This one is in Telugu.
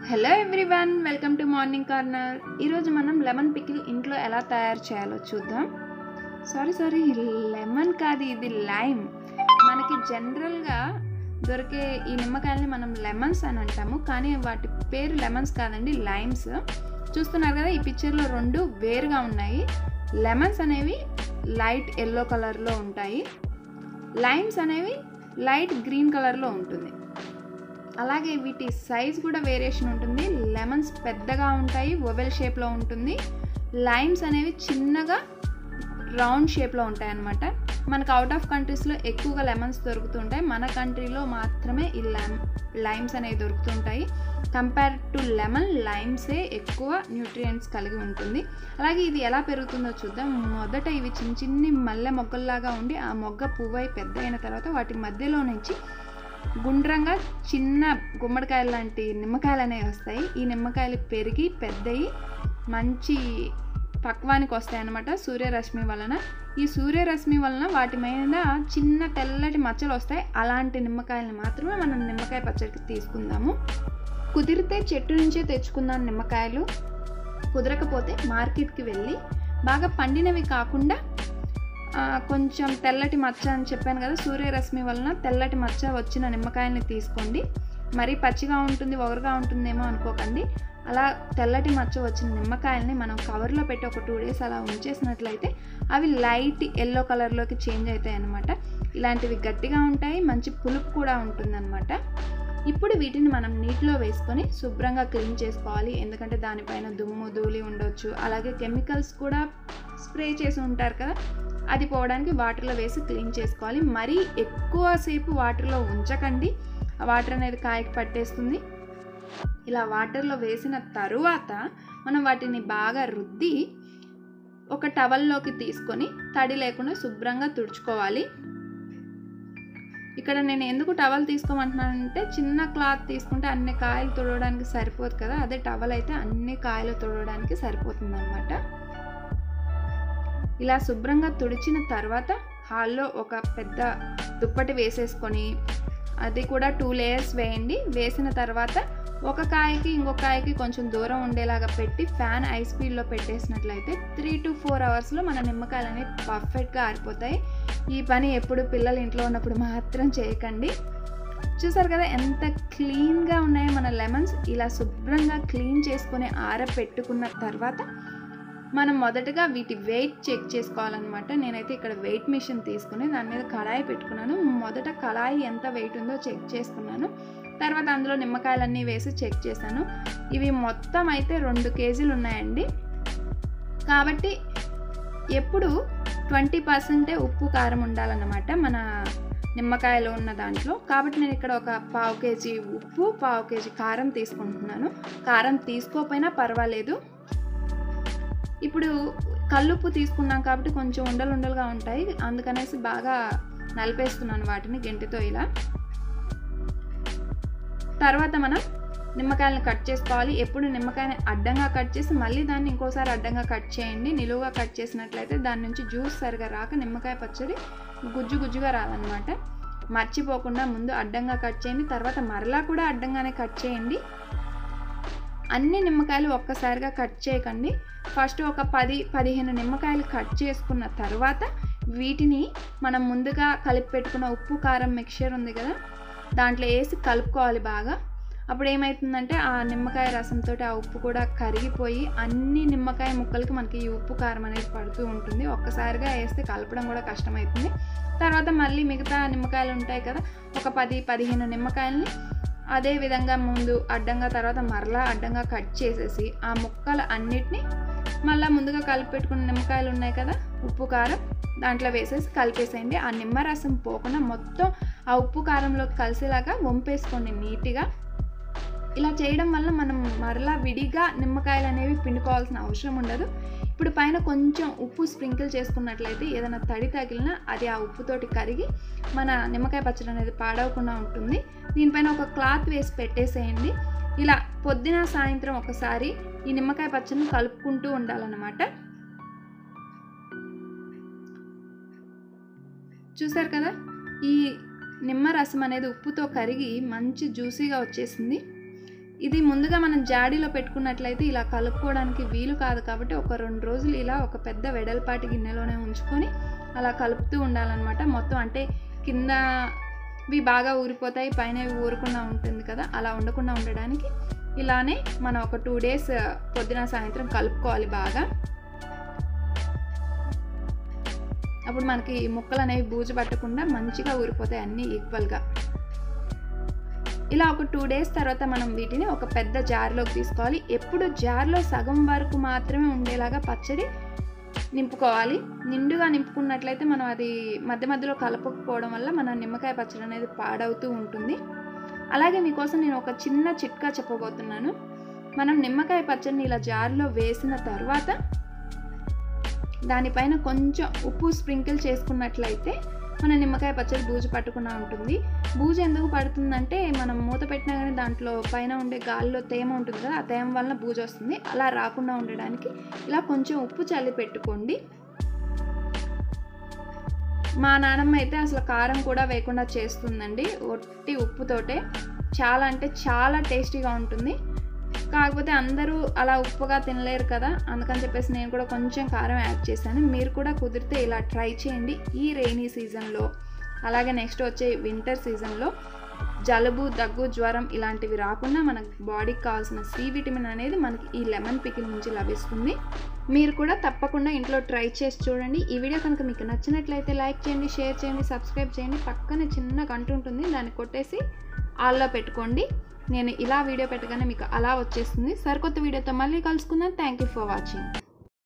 hello everyone welcome to morning corner ఈరోజు మనం లెమన్ పికిల్ ఇంట్లో ఎలా తయారు చేయాలో చూద్దాం సారీ సారీ లెమన్ కాదు ఇది లైమ్ మనకి జనరల్గా దొరికే ఈ నిమ్మకాయలని మనం లెమన్స్ అని అంటాము కానీ వాటి పేరు లెమన్స్ కాదండి లైమ్స్ చూస్తున్నారు కదా ఈ పిక్చర్లో రెండు వేరుగా ఉన్నాయి లెమన్స్ అనేవి లైట్ ఎల్లో కలర్లో ఉంటాయి లైమ్స్ అనేవి లైట్ గ్రీన్ కలర్లో ఉంటుంది అలాగే వీటి సైజ్ కూడా వేరియేషన్ ఉంటుంది లెమన్స్ పెద్దగా ఉంటాయి ఓవెల్ షేప్లో ఉంటుంది లైమ్స్ అనేవి చిన్నగా రౌండ్ షేప్లో ఉంటాయి అన్నమాట మనకు అవుట్ ఆఫ్ కంట్రీస్లో ఎక్కువగా లెమన్స్ దొరుకుతుంటాయి మన కంట్రీలో మాత్రమే ఈ లైమ్ లైమ్స్ అనేవి దొరుకుతుంటాయి కంపేర్ టు లెమన్ లైమ్సే ఎక్కువ న్యూట్రియంట్స్ కలిగి ఉంటుంది అలాగే ఇది ఎలా పెరుగుతుందో చూద్దాం మొదట ఇవి చిన్న చిన్ని మల్లె మొగ్గల్లాగా ఉండి ఆ మొగ్గ పువ్వై పెద్ద అయిన తర్వాత వాటి మధ్యలో నుంచి గుండ్రంగా చిన్న గుమ్మడికాయలు లాంటి నిమ్మకాయలు అనేవి వస్తాయి ఈ నిమ్మకాయలు పెరిగి పెద్దయి మంచి పక్వానికి వస్తాయి అన్నమాట సూర్యరశ్మి వలన ఈ సూర్యరశ్మి వలన వాటి మీద చిన్న తెల్లటి మచ్చలు వస్తాయి అలాంటి నిమ్మకాయలను మాత్రమే మనం నిమ్మకాయ పచ్చడికి తీసుకుందాము కుదిరితే చెట్టు నుంచే తెచ్చుకుందాం నిమ్మకాయలు కుదరకపోతే మార్కెట్కి వెళ్ళి బాగా పండినవి కాకుండా కొంచెం తెల్లటి మచ్చ అని చెప్పాను కదా సూర్యరశ్మి వలన తెల్లటి మచ్చ వచ్చిన నిమ్మకాయల్ని తీసుకోండి మరీ పచ్చిగా ఉంటుంది ఒగరుగా ఉంటుందేమో అనుకోకండి అలా తెల్లటి మచ్చ వచ్చిన నిమ్మకాయల్ని మనం కవర్లో పెట్టి ఒక టూ డేస్ అలా ఉంచేసినట్లయితే అవి లైట్ ఎల్లో కలర్లోకి చేంజ్ అవుతాయి అన్నమాట ఇలాంటివి గట్టిగా ఉంటాయి మంచి పులుపు కూడా ఉంటుందన్నమాట ఇప్పుడు వీటిని మనం నీటిలో వేసుకొని శుభ్రంగా క్లీన్ చేసుకోవాలి ఎందుకంటే దానిపైన దుమ్ము ధూళి ఉండొచ్చు అలాగే కెమికల్స్ కూడా స్ప్రే చేసి ఉంటారు కదా అది పోవడానికి వాటర్లో వేసి క్లీన్ చేసుకోవాలి మరీ ఎక్కువసేపు వాటర్లో ఉంచకండి ఆ వాటర్ అనేది కాయకి పట్టేస్తుంది ఇలా వాటర్లో వేసిన తరువాత మనం వాటిని బాగా రుద్ది ఒక టవల్లోకి తీసుకొని తడి లేకుండా శుభ్రంగా తుడుచుకోవాలి ఇక్కడ నేను ఎందుకు టవల్ తీసుకోమంటున్నానంటే చిన్న క్లాత్ తీసుకుంటే అన్ని కాయలు తుడవడానికి సరిపోదు కదా అదే టవల్ అయితే అన్ని కాయలు తుడవడానికి సరిపోతుంది అనమాట ఇలా శుభ్రంగా తుడిచిన తర్వాత హాల్లో ఒక పెద్ద దుప్పటి వేసేసుకొని అది కూడా టూ లేయర్స్ వేయండి వేసిన తర్వాత ఒక కాయకి ఇంకొక కాయకి కొంచెం దూరం ఉండేలాగా పెట్టి ఫ్యాన్ ఐ స్పీడ్లో పెట్టేసినట్లయితే త్రీ టు ఫోర్ అవర్స్లో మన నిమ్మకాయలు అనేవి పర్ఫెక్ట్గా ఆరిపోతాయి ఈ పని ఎప్పుడు పిల్లలు ఇంట్లో ఉన్నప్పుడు మాత్రం చేయకండి చూసారు కదా ఎంత క్లీన్గా ఉన్నాయో మన లెమన్స్ ఇలా శుభ్రంగా క్లీన్ చేసుకొని ఆరబెట్టుకున్న తర్వాత మనం మొదటగా వీటి వెయిట్ చెక్ చేసుకోవాలన్నమాట నేనైతే ఇక్కడ వెయిట్ మిషన్ తీసుకుని దాని మీద కళాయి పెట్టుకున్నాను మొదట కళాయి ఎంత వెయిట్ ఉందో చెక్ చేసుకున్నాను తర్వాత అందులో నిమ్మకాయలన్నీ వేసి చెక్ చేశాను ఇవి మొత్తం అయితే రెండు కేజీలు ఉన్నాయండి కాబట్టి ఎప్పుడు ట్వంటీ పర్సెంటే ఉప్పు కారం ఉండాలన్నమాట మన నిమ్మకాయలో ఉన్న దాంట్లో కాబట్టి నేను ఇక్కడ ఒక పావు కేజీ ఉప్పు పావు కేజీ కారం తీసుకుంటున్నాను కారం తీసుకోకపోయినా పర్వాలేదు ఇప్పుడు కల్లుప్పు తీసుకున్నాం కాబట్టి కొంచెం ఉండలు ఉండలుగా ఉంటాయి అందుకనేసి బాగా నలిపేస్తున్నాను వాటిని గెంటితో ఇలా తర్వాత మనం నిమ్మకాయలను కట్ చేసుకోవాలి ఎప్పుడు నిమ్మకాయని అడ్డంగా కట్ చేసి మళ్ళీ దాన్ని ఇంకోసారి అడ్డంగా కట్ చేయండి నిలువుగా కట్ చేసినట్లయితే దాని నుంచి జ్యూస్ సరిగా రాక నిమ్మకాయ పచ్చడి గుజ్జు గుజ్జుగా రాదనమాట మర్చిపోకుండా ముందు అడ్డంగా కట్ చేయండి తర్వాత మరలా కూడా అడ్డంగానే కట్ చేయండి అన్ని నిమ్మకాయలు ఒక్కసారిగా కట్ చేయకండి ఫస్ట్ ఒక పది పదిహేను నిమ్మకాయలు కట్ చేసుకున్న తర్వాత వీటిని మనం ముందుగా కలిపి పెట్టుకున్న ఉప్పు కారం మిక్చర్ ఉంది కదా దాంట్లో వేసి కలుపుకోవాలి బాగా అప్పుడు ఏమవుతుందంటే ఆ నిమ్మకాయ రసంతో ఆ ఉప్పు కూడా కరిగిపోయి అన్ని నిమ్మకాయ ముక్కలకి మనకి ఈ ఉప్పు కారం అనేది పడుతూ ఉంటుంది ఒక్కసారిగా వేస్తే కలపడం కూడా కష్టమవుతుంది తర్వాత మళ్ళీ మిగతా నిమ్మకాయలు ఉంటాయి కదా ఒక పది పదిహేను నిమ్మకాయలని అదే విధంగా ముందు అడ్డంగా తర్వాత మరలా అడ్డంగా కట్ చేసేసి ఆ ముక్కలు అన్నిటినీ మళ్ళీ ముందుగా కలిపి పెట్టుకున్న నిమ్మకాయలు ఉన్నాయి కదా ఉప్పు కారం దాంట్లో వేసేసి కలిపేసేయండి ఆ నిమ్మరసం పోకుండా మొత్తం ఆ ఉప్పు కారంలోకి కలిసేలాగా వంపేసుకోండి నీట్గా ఇలా చేయడం వల్ల మనం మరలా విడిగా నిమ్మకాయలు అనేవి పిండుకోవాల్సిన అవసరం ఉండదు ఇప్పుడు పైన కొంచెం ఉప్పు స్ప్రింకిల్ చేసుకున్నట్లయితే ఏదైనా తడి తగిలినా అది ఆ ఉప్పుతోటి కరిగి మన నిమ్మకాయ పచ్చడి అనేది పాడవకుండా ఉంటుంది దీనిపైన ఒక క్లాత్ వేసి పెట్టేసేయండి ఇలా పొద్దున సాయంత్రం ఒకసారి ఈ నిమ్మకాయ పచ్చడిని కలుపుకుంటూ ఉండాలన్నమాట చూసారు కదా ఈ నిమ్మ రసం అనేది ఉప్పుతో కరిగి మంచి జ్యూసీగా వచ్చేసింది ఇది ముందుగా మనం జాడీలో పెట్టుకున్నట్లయితే ఇలా కలుపుకోవడానికి వీలు కాదు కాబట్టి ఒక రెండు రోజులు ఇలా ఒక పెద్ద వెడల్పాటి గిన్నెలోనే ఉంచుకొని అలా కలుపుతూ ఉండాలన్నమాట మొత్తం అంటే కింద ఇవి బాగా ఊరిపోతాయి పైన ఇవి ఊరకుండా ఉంటుంది కదా అలా ఉండకుండా ఉండడానికి ఇలానే మనం ఒక టూ డేస్ పొద్దున సాయంత్రం కలుపుకోవాలి బాగా అప్పుడు మనకి ముక్కలు అనేవి బూజు పట్టకుండా మంచిగా ఊరిపోతాయి అన్నీ ఈక్వల్గా ఇలా ఒక టూ డేస్ తర్వాత మనం వీటిని ఒక పెద్ద జార్లోకి తీసుకోవాలి ఎప్పుడు జార్లో సగం వరకు మాత్రమే ఉండేలాగా పచ్చడి నింపుకోవాలి నిండుగా నింపుకున్నట్లయితే మనం అది మధ్య మధ్యలో కలపకపోవడం వల్ల మన నిమ్మకాయ పచ్చడి అనేది పాడవుతూ ఉంటుంది అలాగే మీకోసం నేను ఒక చిన్న చిట్కా చెప్పబోతున్నాను మనం నిమ్మకాయ పచ్చడిని ఇలా జార్లో వేసిన తర్వాత దానిపైన కొంచెం ఉప్పు స్ప్రింకిల్ చేసుకున్నట్లయితే మన నిమ్మకాయ పచ్చడి బూజు పట్టకుండా ఉంటుంది బూజు ఎందుకు పడుతుందంటే మనం మూత పెట్టినా కానీ దాంట్లో పైన ఉండే గాలిలో తేమ ఉంటుంది కదా ఆ తేమ వలన బూజు వస్తుంది అలా రాకుండా ఉండడానికి ఇలా కొంచెం ఉప్పు చల్లి పెట్టుకోండి మా నానమ్మ అయితే అసలు కారం కూడా వేయకుండా చేస్తుందండి ఒట్టి ఉప్పుతోటే చాలా అంటే చాలా టేస్టీగా ఉంటుంది కాకపోతే అందరూ అలా ఉప్పుగా తినలేరు కదా అందుకని చెప్పేసి నేను కూడా కొంచెం కారం యాడ్ చేశాను మీరు కూడా కుదిరితే ఇలా ట్రై చేయండి ఈ రెయినీ సీజన్లో అలాగే నెక్స్ట్ వచ్చే వింటర్ సీజన్లో జలుబు దగ్గు జ్వరం ఇలాంటివి రాకుండా మన బాడీకి కావాల్సిన సి విటమిన్ అనేది మనకి ఈ లెమన్ పికిల్ నుంచి లభిస్తుంది మీరు కూడా తప్పకుండా ఇంట్లో ట్రై చేసి చూడండి ఈ వీడియో కనుక మీకు నచ్చినట్లయితే లైక్ చేయండి షేర్ చేయండి సబ్స్క్రైబ్ చేయండి పక్కనే చిన్న గంట ఉంటుంది దాన్ని కొట్టేసి ఆల్లో పెట్టుకోండి నేను ఇలా వీడియో పెట్టగానే మీకు అలా వచ్చేస్తుంది సరికొత్త వీడియోతో మళ్ళీ కలుసుకుందాం థ్యాంక్ యూ ఫర్ వాచింగ్